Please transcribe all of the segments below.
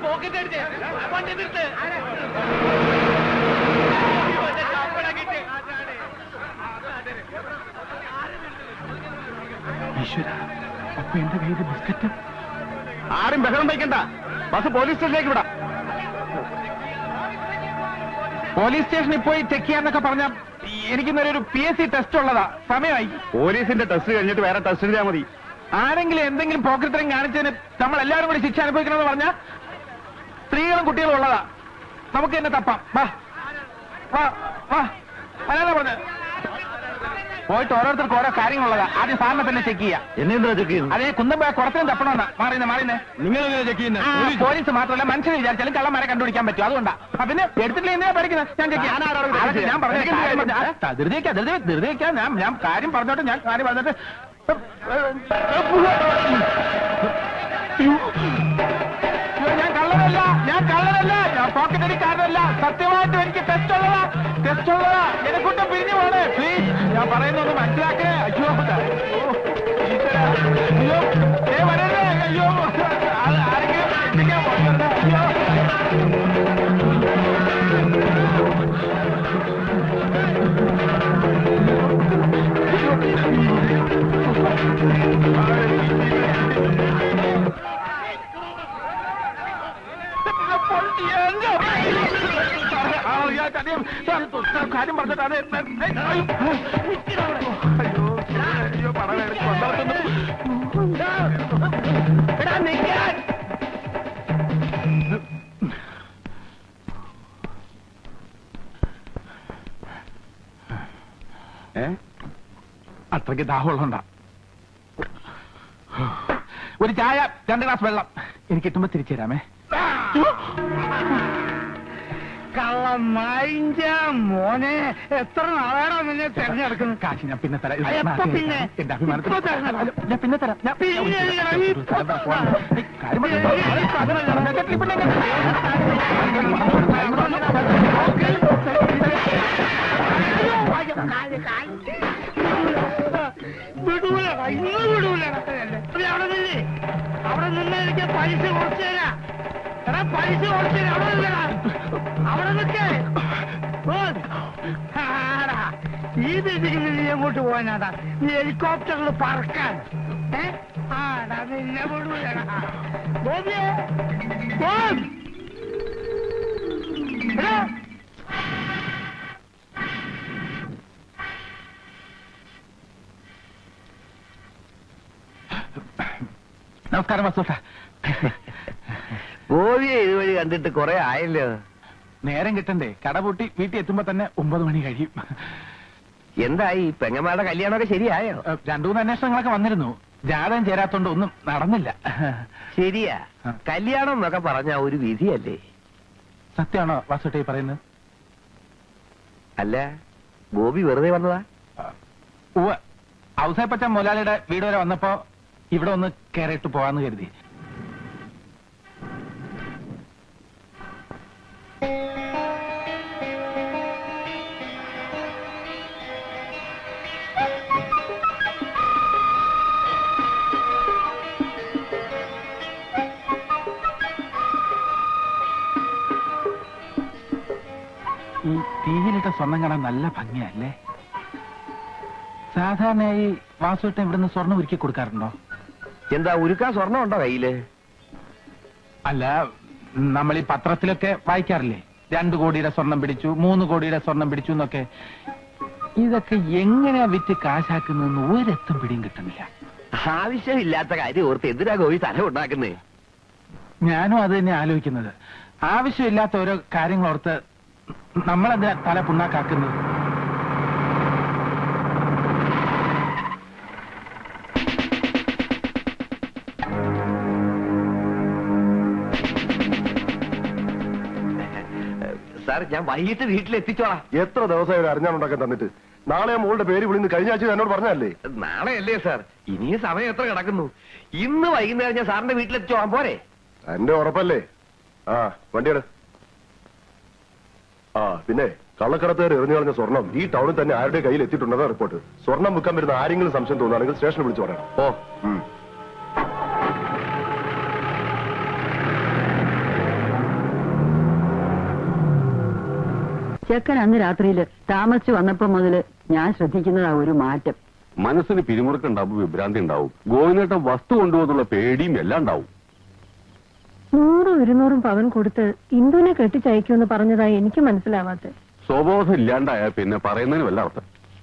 Pocket അടിച്ച് വണ്ടി നിർത്ത് ഈശ്വര അപ്പൊ എന്റെ കയ്യിൽ ബിസ്ക്കറ്റ് ആരും ബഹളം വയ്ക്കണ്ട ബസ് പോലീസ് സ്റ്റേഷനിലേക്ക് വിടാം പോലീസ് സ്റ്റേഷനിൽ പോയി ചെക്ക് ചെയ്യാന്നൊക്കെ പറഞ്ഞ എനിക്കിന്നൊരു ഒരു പി എസ് സി ടെസ്റ്റ് ഉള്ളതാ സമയമായി പോലീസിന്റെ ടെസ്റ്റ് കഴിഞ്ഞിട്ട് വേറെ ടെസ്റ്റ് ചെയ്താൽ മതി ആരെങ്കിലും എന്തെങ്കിലും പോക്കറ്ററിങ് കാണിച്ചതിന് നമ്മൾ എല്ലാവരും കൂടി ശിക്ഷ അനുഭവിക്കണമെന്ന് പറഞ്ഞാൽ സ്ത്രീകളും കുട്ടികളും ഉള്ളതാ നമുക്ക് തന്നെ തപ്പാം വാ വാ വാ അല്ലാതെ പറഞ്ഞ പോയിട്ട് ഓരോരുത്തർക്ക് ഓരോ കാര്യങ്ങളുള്ളതാ ആദ്യം സാറിനെ തന്നെ ചെക്ക് ചെയ്യാം എന്നെന്താ ചെക്ക് ചെയ്യുന്നത് അതേ കുന്തം പോയാൽ കുറച്ചും തപ്പണമെന്നാ മാറിയുന്നേ മാറിയുന്നേ നിങ്ങൾ ചെക്ക് ആ, പോലീസ് മാത്രമല്ല മനുഷ്യനെ വിചാരിച്ചാലും കള്ളന്മാരെ കണ്ടുപിടിക്കാൻ പറ്റും അതുകൊണ്ടാ ആ, പിന്നെ എടുത്തിട്ടില്ല എന്തിനാ പഠിക്കുന്നത് ഞാൻ check ചെയ്യാം. ഞാനാരോട് check അതൊക്കെ ഞാൻ പറഞ്ഞ ചെയ്യാം? കാര്യം പറഞ്ഞ- ആ, ധൃതി വെക്കാം, ധൃതി വെക്കാം, ധൃതി വെക്കാം. ഞാൻ ഞാൻ കാര്യം പറഞ്ഞോട്ടെ ഞാൻ കാര്യം പറഞ്ഞിട്ട് അയ്യോ. അയ്യോ, ഞാൻ കള്ളനല്ല ഞാൻ കള്ളനല്ല ഞാൻ പോക്കറ്റ് അടിക്കാരനല്ല സത്യമായിട്ടും എനിക്ക് ടെസ്റ്റ് ഉള്ളതാ ടെസ്റ്റ് ഉള്ളതാ എന്നെ കൊണ്ട് പിരിഞ്ഞു പോണേ പ്ലീസ് ഞാൻ പറയുന്നൊന്ന് മനസ്സിലാക്കണേ അയ്യോ ഓ, ഈശ്വരാ. അയ്യോ ഏ വരരുതേ അയ്യോ ആ- ആരെങ്കിലും എത്തിക്കാൻ പോകരുത്. അയ്യോ കാര്യം പറഞ്ഞിട്ട് അതെ അയ്യോ പടം ഏ അത്രയ്ക്ക് ദാഹമുള്ളതുണ്ടാ ഒരു ചായ രണ്ട് ഗ്ലാസ് വെള്ളം എനിക്ക് കിട്ടുമ്പോ തിരിച്ചു തരാമേ കള്ളമായിഞ്ച മോനെ എത്ര നാളാണോ നിന്നെ തെരഞ്ഞെടുക്കുന്നത് കാശ് ഞാൻ പിന്നെ തരാം ആ, എപ്പോ പിന്നെ? എന്റെ അഭിമാനത്തിന് ഇപ്പോ തരണം. അല്ല, ഞാൻ പിന്നെ തരാം ഞാൻ പിന്നെ തരണം. ഒരു സ്ഥലം വരെ പോകാൻ. ഏയ്, കാര്യം പറഞ്ഞോ. ഞാൻ കെട്ടി പിന്നെ വിടൂല ഇന്ന് വിടൂല അവിടെ നിന്നേ അവിടെ നിന്ന് എനിക്ക് പൈസ കുറച്ചു തരാ എടാ പൈസ കുറച്ചു തരാം അവിടെ നിന്നടാ അവിടെ നിൽക്കേ ആടാ ഈ ദിശയിൽ നീ എങ്ങോട്ട് പോകാനാടാ നീ ഹെലികോപ്റ്ററിൽ പറക്കാൻ ഏ ആടാ നിന്നെ വിടൂലടാ ബോബിയേ ബോബ് എടാ നമസ്കാരം വസൂട്ട ഗോപിയെ ഇതുവഴി കണ്ടിട്ട് കുറെ ആയല്ലോ നേരം കിട്ടണ്ടേ കട പൂട്ടി വീട്ടിൽ എത്തുമ്പോ തന്നെ ഒമ്പത് മണി കഴിയും എന്തായി പെങ്ങന്മാരുടെ കല്യാണമൊക്കെ ശരിയായോ ഏഹ്, രണ്ടു മൂന്ന് അന്വേഷണങ്ങളൊക്കെ വന്നിരുന്നു ജാതകം ചേരാത്തോണ്ട് ഒന്നും നടന്നില്ല ശരിയാ കല്യാണം എന്നൊക്കെ പറഞ്ഞ ഒരു വിധിയല്ലേ സത്യമാണോ വാസുട്ടി പറയുന്നത് അല്ല ഗോപി വെറുതെ വന്നതാ ഉവ്വ് ഔസേപ്പച്ച മുതലാളിയുടെ വീട് വരെ വന്നപ്പോ ഇവിടെ ഒന്ന് കയറിയിട്ട് പോവാന്ന് കരുതി ഈ തീയിലിട്ട സ്വർണം കാണാൻ നല്ല ഭംഗിയല്ലേ സാധാരണയായി വാസുവേട്ടൻ ഇവിടുന്ന് സ്വർണം ഒരുക്കി കൊടുക്കാറുണ്ടോ എന്താ ഉരുക്കാൻ സ്വർണ്ണം ഉണ്ടോ കയ്യില് അല്ല നമ്മൾ ഈ പത്രത്തിലൊക്കെ വായിക്കാറില്ലേ രണ്ടു കോടിയുടെ സ്വർണം പിടിച്ചു മൂന്ന് കോടിയുടെ സ്വർണം പിടിച്ചു എന്നൊക്കെ ഇതൊക്കെ എങ്ങനെയാ വിറ്റ് കാശാക്കുന്നതെന്ന് ഒരെത്തും പിടിയും കിട്ടുന്നില്ല ആവശ്യമില്ലാത്ത കാര്യം ഓർത്ത് എന്തിനാ ഗോപി തല ഉണ്ടാക്കുന്നേ ഞാനും അത് തന്നെ ആലോചിക്കുന്നത് ആവശ്യമില്ലാത്ത ഓരോ കാര്യങ്ങൾ ഓർത്ത് നമ്മളെന്താ തല പുണ്ണാക്കാക്കുന്നത് സാർ ഞാൻ വൈകിട്ട് വീട്ടിലെത്തിച്ചോളാം എത്ര ദിവസമായി ഒരു അറിഞ്ഞാണുണ്ടാക്കാൻ തന്നിട്ട് നാളെ ആ മോളുടെ പേര് വിളിന്ന് കഴിഞ്ഞ ആഴ്ച എന്നോട് പറഞ്ഞല്ലേ നാളെ അല്ലേ സാർ ഇനിയും സമയം എത്ര കിടക്കുന്നു ഇന്ന് വൈകുന്നേരം ഞാൻ സാറിന്റെ വീട്ടിലെത്തിച്ചോളാം പോരെ എന്റെ ഉറപ്പല്ലേ ആ വണ്ടിയുടെ ആ പിന്നെ കള്ളക്കടത്തുകാർ എറിഞ്ഞു കളഞ്ഞ സ്വർണം ഈ ടൗണിൽ തന്നെ ആരുടെ കയ്യിൽ എത്തിയിട്ടുണ്ടെന്ന റിപ്പോർട്ട് സ്വർണം വിൽക്കാൻ വരുന്ന ആരെങ്കിലും സംശയം തോന്നുകയാണെങ്കിൽ സ്റ്റേഷനിൽ വിളിച്ചു പറയാം ഓ ഉം. ചെക്കൻ അന്ന് രാത്രിയില് താമസിച്ചു വന്നപ്പോ മുതല് ഞാൻ ശ്രദ്ധിക്കുന്നതാ ഒരു മാറ്റം മനസ്സിന് പിരിമുറുക്കുണ്ടാവും വിഭ്രാന്തി ഉണ്ടാവും ഗോവിന്ദേട്ടൻ വസ്തു കൊണ്ടുപോകുന്നുള്ള പേടിയും എല്ലാം ഉണ്ടാവും നൂറും ഇരുന്നൂറും പവൻ കൊടുത്ത് ഇന്ദുവിനെ കെട്ടിച്ചയക്കുമെന്ന് പറഞ്ഞതായി എനിക്ക് മനസ്സിലാവാത്തെ സ്വബോധം ഇല്ലാണ്ടായ പിന്നെ പറയുന്നതിന് വല്ല അർത്ഥം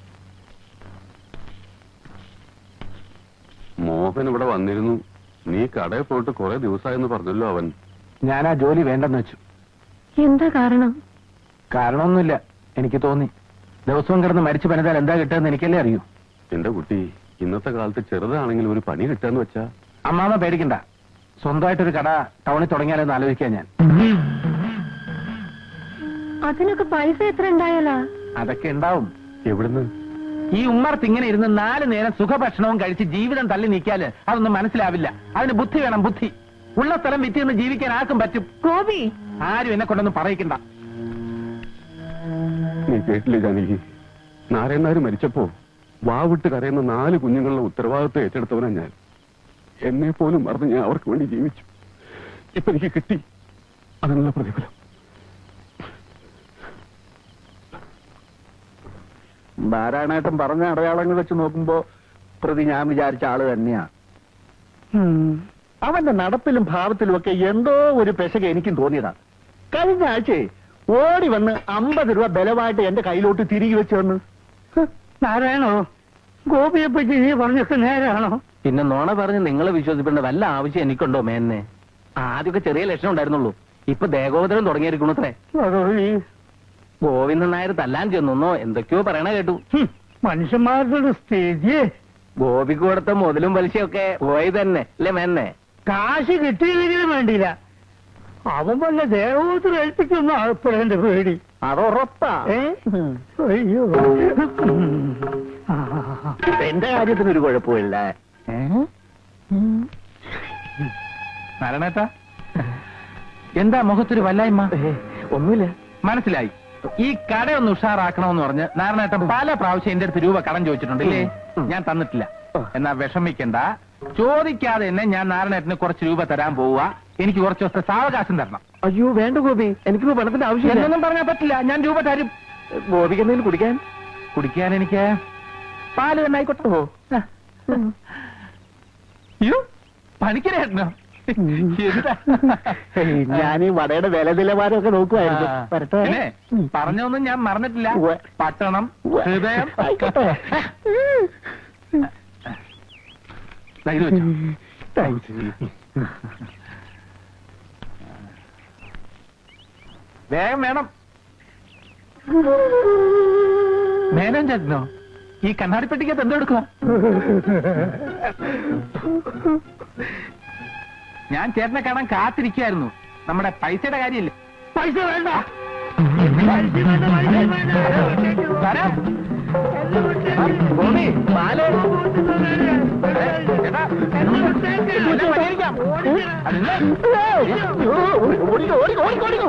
മോഹൻ ഇവിടെ വന്നിരുന്നു നീ കടയിൽ പോയിട്ട് കുറെ ദിവസമായെന്ന് പറഞ്ഞല്ലോ അവൻ ഞാൻ ആ ജോലി വേണ്ടെന്ന് വെച്ചു എന്താ കാരണം കാരണമൊന്നുമില്ല എനിക്ക് തോന്നി ദിവസവും കിടന്ന് മരിച്ചു പണിതാൽ എന്താ കിട്ടുമെന്ന് എനിക്കല്ലേ അറിയൂ എന്റെ കുട്ടി ഇന്നത്തെ കാലത്ത് ചെറുതാണെങ്കിലും ഒരു പണി കിട്ടാന്ന് വെച്ചാ അമ്മാമ പേടിക്കണ്ട സ്വന്തമായിട്ടൊരു കട ടൗണിൽ തുടങ്ങിയാലെന്ന് ആലോചിക്കാൻ ഞാൻ അതിനൊക്കെ പൈസ എത്ര ഉണ്ടായാലാ അതൊക്കെ ഉണ്ടാവും എവിടുന്ന് ഈ ഉമ്മർത്ത് ഇങ്ങനെ ഇരുന്ന് നാല് നേരം സുഖഭക്ഷണവും കഴിച്ച് ജീവിതം തള്ളി നീക്കിയാല് അതൊന്നും മനസ്സിലാവില്ല അതിന് ബുദ്ധി വേണം ബുദ്ധി ഉള്ള സ്ഥലം വിറ്റിന്ന് ജീവിക്കാൻ ആർക്കും പറ്റും ഗോപി ആരും എന്നെ കൊണ്ടൊന്നും പറയിക്കണ്ട നീ കേട്ടില്ലേ ജാനകി നാരായണനാര് മരിച്ചപ്പോ വാവിട്ട് കരയുന്ന നാല് കുഞ്ഞുങ്ങളുടെ ഉത്തരവാദിത്വം ഏറ്റെടുത്തവനാ ഞാൻ എന്നെ പോലും മറന്ന് ഞാൻ അവർക്ക് വേണ്ടി ജീവിച്ചു ഇപ്പൊ എനിക്ക് കിട്ടി അതിനുള്ള പ്രതിഫലം നാരായണേട്ടൻ പറഞ്ഞ അടയാളങ്ങൾ വെച്ച് നോക്കുമ്പോ പ്രതി ഞാൻ വിചാരിച്ച ആള് തന്നെയാ അവന്റെ നടപ്പിലും ഭാവത്തിലും ഒക്കെ എന്തോ ഒരു പെശക എനിക്കും തോന്നിയതാ കഴിഞ്ഞ ആഴ്ചയെ ഓടി വന്ന് അമ്പത് രൂപ ബലമായിട്ട് എന്റെ കയ്യിലോട്ട് തിരികെ വെച്ച് വന്ന് നാരായണോ ഗോപിയെ പറ്റി നീ പറഞ്ഞൊക്കെ നേരാണോ പിന്നെ നോണ പറഞ്ഞ് നിങ്ങളെ വിശ്വസിക്കേണ്ട വല്ല ആവശ്യം എനിക്കുണ്ടോ മേന്നെ ആദ്യമൊക്കെ ചെറിയ ലക്ഷണം ഉണ്ടായിരുന്നുള്ളൂ ഇപ്പൊ ദേഹോദരം തുടങ്ങിയിരിക്കണത്രേ ഭഗവതി ഗോവിന്ദൻ നായർ തല്ലാൻ ചെന്നോ എന്തൊക്കെയോ പറയണ കേട്ടു ഹും, മനുഷ്യന്മാരുടെ ഒരു സ്ഥിതി ഗോപിക്ക് കൊടുത്ത മുതലും പലിശയൊക്കെ പോയി തന്നെ അല്ലേ മേന്നെ കാശ് കിട്ടിയില്ലെങ്കിലും വേണ്ടിയില്ല അവൻ വല്ല ദേവോത്തരം ഏൽപ്പിക്കുന്ന ആൾപ്പെടേണ്ട പേടി അതുറപ്പാ ഏ അയ്യോ ആ, എന്റെ കാര്യത്തിന് ഒരു കുഴപ്പമില്ല നാരായണേട്ട എന്താ മുഖത്തൊരു വല്ലായ്മ ഒന്നുമില്ല മനസ്സിലായി ഈ കട ഒന്ന് ഉഷാറാക്കണമെന്ന് പറഞ്ഞ് നാരായണേട്ടൻ പല പ്രാവശ്യം എന്റെ അടുത്ത് രൂപ കടം ചോദിച്ചിട്ടുണ്ട് ഇല്ലേ ഞാൻ തന്നിട്ടില്ല എന്നാ വിഷമിക്കണ്ട ചോദിക്കാതെ തന്നെ ഞാൻ നാരായണേട്ടന് കുറച്ച് രൂപ തരാൻ പോവുക എനിക്ക് കുറച്ച് ദിവസത്തെ സാവകാശം തരണം അയ്യോ വേണ്ട ഗോപി എനിക്ക് പണത്തിന്റെ ആവശ്യമില്ല എന്നൊന്നും പറഞ്ഞാൽ പറ്റില്ല ഞാൻ രൂപ തരും ഗോപിക്ക് എന്തെങ്കിലും കുടിക്കാൻ കുടിക്കാൻ എനിക്ക് പാല് തന്നെ ആയിക്കോട്ടെ അയ്യോ പണിക്കരേട്ടനോ എന്താ? ഞാൻ ഈ വടയുടെ വില നിലവാരം ഒക്കെ നോക്കുമായിരുന്നു ആ. വരട്ടെ പിന്നെ പറഞ്ഞൊന്നും ഞാൻ മറന്നിട്ടില്ല ഉവ്വ്. പട്ടണം ഉവ്വ്. ഹൃദയം ആയിക്കോട്ടെ. ദാ ഇത് വെച്ചോ. താങ്ക്സ്. വേഗം വേണം മേനോൻ ചേട്ടനോ ഈ കണ്ണാടിപ്പെട്ടിക്കകത്ത് എന്തോ എടുക്കുക ഞാൻ ചേട്ടനെ കാണാൻ കാത്തിരിക്കുകയായിരുന്നു നമ്മുടെ പൈസയുടെ കാര്യമില്ലേ പൈസ വേണ്ട പൈസ വേണ്ട പൈസ വേണ്ട തരാം. ഗോപി, പാല്. ഏ, ചേട്ടാ, എല്ലാം പരിഹരിക്കാം. അതില്ല. അയ്യോ, ഓടിക്കോ, ഓടിക്കോ, ഓടിക്കോ, ഓടിക്കോ.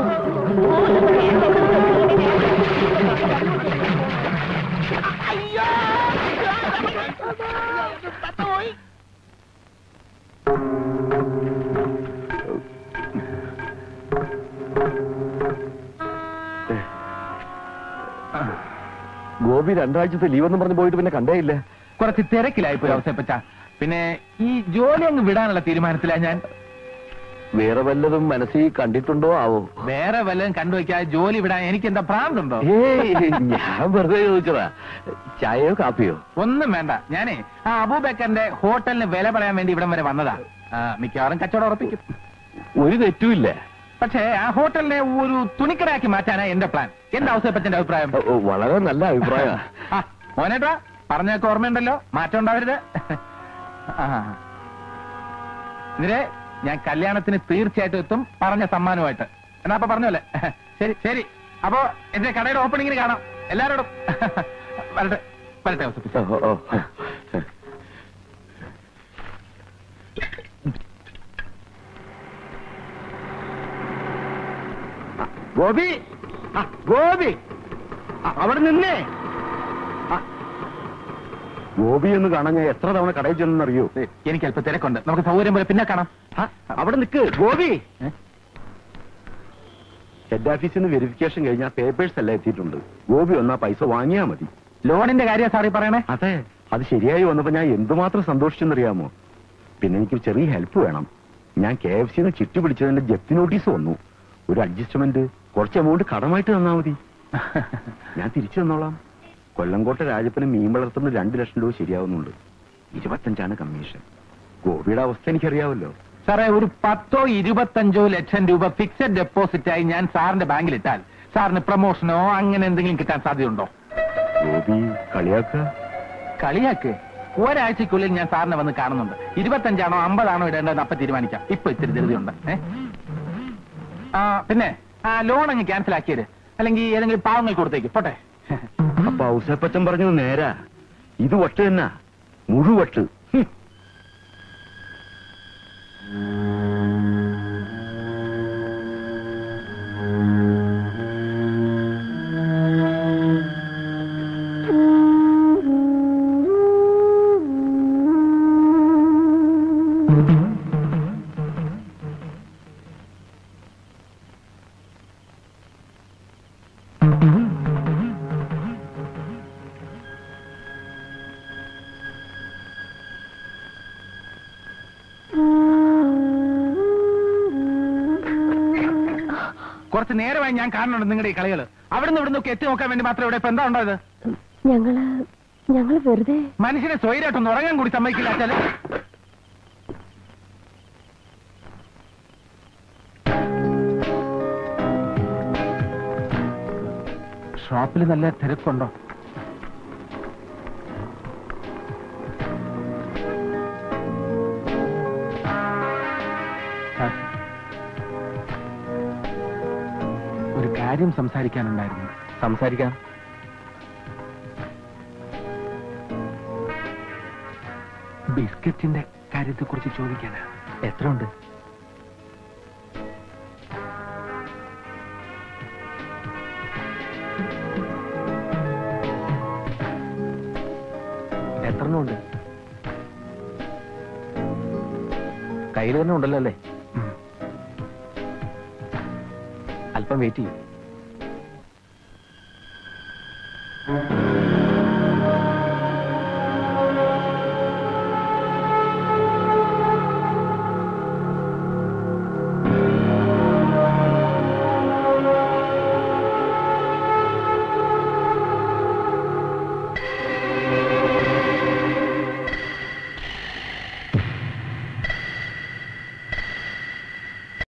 ഗോപി രണ്ടാഴ്ചത്തെ ലീവ് എന്ന് പറഞ്ഞ് പോയിട്ട് പിന്നെ കണ്ടേയില്ല കുറച്ച് തിരക്കിലായി പോയി അവസരപ്പച്ച പിന്നെ ഈ ജോലി അങ്ങ് വിടാനുള്ള തീരുമാനത്തിലാ ഞാൻ വേറെ വല്ലതും മനസ്സിൽ കണ്ടിട്ടുണ്ടോ ആവോ വേറെ വല്ലതും കണ്ടുവയ്ക്കാതെ ജോലി വിടാൻ എനിക്ക് എന്താ ഭ്രാന്തുണ്ടോ ഏയ് ഞാൻ വെറുതെ ചോദിച്ചതാ ചായയോ കാപ്പിയോ ഒന്നും വേണ്ട ഞാനേ ആ അബൂബക്കറിന്റെ ഹോട്ടലിന് വില പറയാൻ വേണ്ടി ഇവിടം വരെ വന്നതാ ആ, മിക്കവാറും കച്ചവടം ഉറപ്പിക്കും ഒരു തെറ്റുമില്ല പക്ഷേ ആ ഹോട്ടലിനെ ഒരു തുണിക്കടയാക്കി മാറ്റാനാ എന്റെ പ്ലാൻ എന്താ അവസരപ്പച്ചന്റെ അഭിപ്രായം ഓ, വളരെ നല്ല അഭിപ്രായ ആ, മോനേട്ടാ പറഞ്ഞൊക്കെ ഓർമ്മയുണ്ടല്ലോ മാറ്റം ഉണ്ടാവരുത് ആ. ഇതിരെ ഞാൻ കല്യാണത്തിന് തീർച്ചയായിട്ടും എത്തും പറഞ്ഞ സമ്മാനമായിട്ട് എന്നാ അപ്പൊ പറഞ്ഞല്ലേ ശരി ശരി അപ്പോ എന്റെ കടയുടെ ഓപ്പണിങ്ങിന് കാണാം എല്ലാരോടും വരട്ടെ വരട്ടെ അവസരപ്പിച്ച ഓ, ഓ. ഗോപി ആ, ഗോപി ആ, അവിടെ നിന്നേ ഗോപി എന്ന് കാണാൻ ഞാൻ എത്ര തവണ കടയിൽ ചെന്നറിയോ എനിക്ക് അല്പം തിരക്കുണ്ട് നമുക്ക് സൗകര്യം പോലെ പിന്നെ കാണാം ആ, അവിടെ നിക്ക് ഗോപി ഹെഡ് ഓഫീസിൽ നിന്ന് വെരിഫിക്കേഷൻ കഴിഞ്ഞാൽ പേപ്പേഴ്സ് എല്ലാം എത്തിയിട്ടുണ്ട് ഗോപി വന്നാ പൈസ വാങ്ങിയാ മതി ലോണിന്റെ കാര്യം സാറി പറയണേ അതെ അത് ശരിയായി വന്നപ്പോ ഞാൻ എന്തുമാത്രം സന്തോഷിച്ചെന്നറിയാമോ പിന്നെ എനിക്ക് ചെറിയ ഹെൽപ്പ് വേണം ഞാൻ കെ എഫ് സിന്ന് ചിട്ടി പിടിച്ചതിന്റെ ജപ്തി നോട്ടീസ് വന്നു ഒരു അഡ്ജസ്റ്റ്മെന്റ് കുറച്ച് എമൗണ്ട് കടമായിട്ട് തന്നാ മതി ഞാൻ തിരിച്ചു തന്നോളാം കൊല്ലംകോട്ട രാജപ്പന് മീൻ വളർത്തുന്ന രണ്ട് ലക്ഷം രൂപ ശരിയാവുന്നുണ്ട് ഇരുപത്തഞ്ചാണ് കമ്മീഷൻ ഗോപിയുടെ അവസ്ഥ എനിക്കറിയാവല്ലോ സാറേ ഒരു പത്തോ ഇരുപത്തഞ്ചോ ലക്ഷം രൂപ ഫിക്സഡ് ഡെപ്പോസിറ്റ് ആയി ഞാൻ സാറിന്റെ ബാങ്കിൽ ഇട്ടാൽ സാറിന് പ്രൊമോഷനോ അങ്ങനെ എന്തെങ്കിലും കിട്ടാൻ സാധ്യതയുണ്ടോ ഗോപി കളിയാക്ക കളിയാക്ക് ഒരാഴ്ചക്കുള്ളിൽ ഞാൻ സാറിനെ വന്ന് കാണുന്നുണ്ട് ഇരുപത്തഞ്ചാണോ അമ്പതാണോ ഇടേണ്ടതെന്ന് അപ്പൊ തീരുമാനിക്കാം ഇപ്പൊ ഇത്തിരി ധൃതിയുണ്ട് ഏ ആ പിന്നെ ആ ലോൺ അങ്ങ് ക്യാൻസൽ ആക്കിയത് അല്ലെങ്കിൽ ഏതെങ്കിലും പാവങ്ങൾ കൊടുത്തേക്ക് പോട്ടെ അപ്പൊ ഔസേപ്പച്ചൻ പറഞ്ഞത് നേരാ ഇത് വട്ട് തന്നെ മുഴുവട്ട് ഹും. കുറച്ച് നേരമായി ഞാൻ കാണുന്നുണ്ട് നിങ്ങളുടെ ഈ കളികൾ അവിടുന്ന് ഇവിടുന്ന് ഒക്കെ എത്തി നോക്കാൻ വേണ്ടി മാത്രം ഇവിടെ ഇപ്പൊ എന്താ ഉണ്ടായത് ഞങ്ങള് ഞങ്ങള് വെറുതെ മനുഷ്യനെ സ്വൈരായിട്ടൊന്ന് ഉറങ്ങാൻ കൂടി സമ്മതിക്കില്ല വെച്ചാല് ഷോപ്പിൽ നല്ല തിരക്കുണ്ടോ സാർ, ഒരു കാര്യം സംസാരിക്കാനുണ്ടായിരുന്നു സംസാരിക്കാം ബിസ്ക്കറ്റിന്റെ കാര്യത്തെ കുറിച്ച് ചോദിക്കാനാ എത്ര ഉണ്ട് എത്ര ഉണ്ട് കയ്യിൽ തന്നെ ഉണ്ടല്ലോ അല്ലേ അല്പം വെയിറ്റ് ചെയ്യും